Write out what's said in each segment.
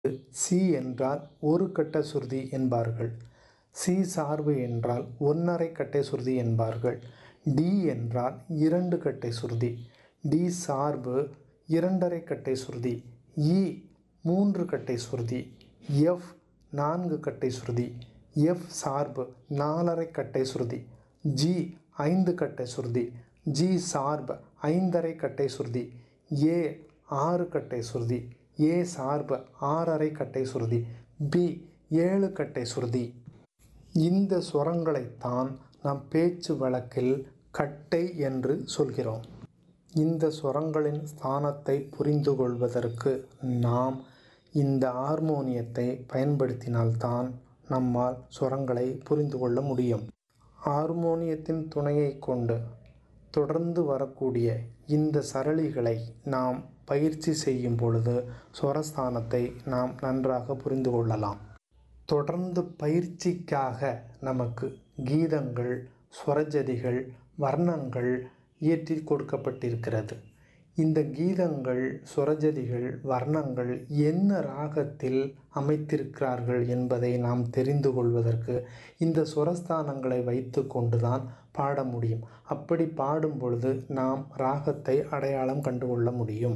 C என்றால் ஒரு கட்ட சுருதி என்பார்கள் சி சார்பு என்றால் ஒன்றரை கட்டை சுருதி என்பார்கள் டி என்றால் இரண்டு கட்டை சுருதி டி சார்பு இரண்டரை கட்டை சுருதி இ மூன்று கட்டை சுருதி எஃப் நான்கு கட்டை சுருதி எஃப் சார்பு நாலரை கட்டை சுருதி ஜி ஐந்து கட்டை சுருதி ஜி சார்பு ஐந்தரை கட்டை சுருதி ஏ ஆறு கட்டை சுருதி ஏ சார்பு ஆறரை கட்டை சுருதி பி ஏழு கட்டை சுருதி இந்த சுரங்களைத்தான் நாம் பேச்சு வழக்கில் கட்டை என்று சொல்கிறோம் இந்த சுரங்களின் ஸ்தானத்தை புரிந்து கொள்வதற்கு நாம் இந்த ஹார்மோனியத்தை பயன்படுத்தினால்தான் நம்மால் சுரங்களை புரிந்து கொள்ள முடியும் ஹார்மோனியத்தின் துணையை கொண்டு தொடர்ந்து வரக்கூடிய இந்த சரளிகளை நாம் பயிற்சி செய்யும் பொழுது சுரஸ்தானத்தை நாம் நன்றாக புரிந்து கொள்ளலாம் தொடர்ந்து பயிற்சிக்காக நமக்கு கீதங்கள் சுரஜதிகள் வர்ணங்கள் இயற்றி கொடுக்கப்பட்டிருக்கிறது இந்த கீதங்கள் சுரஜதிகள் வர்ணங்கள் என்ன ராகத்தில் அமைத்திருக்கிறார்கள் என்பதை நாம் தெரிந்து கொள்வதற்கு இந்த சுரஸ்தானங்களை வைத்து கொண்டுதான் பாட முடியும் அப்படி பாடும் பொழுது நாம் ராகத்தை அடையாளம் கண்டுகொள்ள முடியும்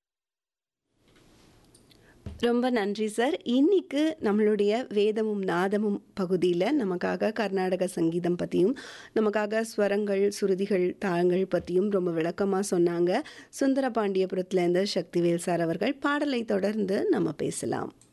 ரொம்ப நன்றி சார் இன்னைக்கு நம்மளுடைய வேதமும் நாதமும் பகுதியில் நமக்காக கர்நாடக சங்கீதம் பற்றியும் நமக்காக ஸ்வரங்கள் சுருதிகள் தாளங்கள் பற்றியும் ரொம்ப விளக்கமாக சொன்னாங்க சுந்தரபாண்டியபுரத்துலேருந்து சக்திவேல் சார் அவர்கள் பாடலை தொடர்ந்து நம்ம பேசலாம்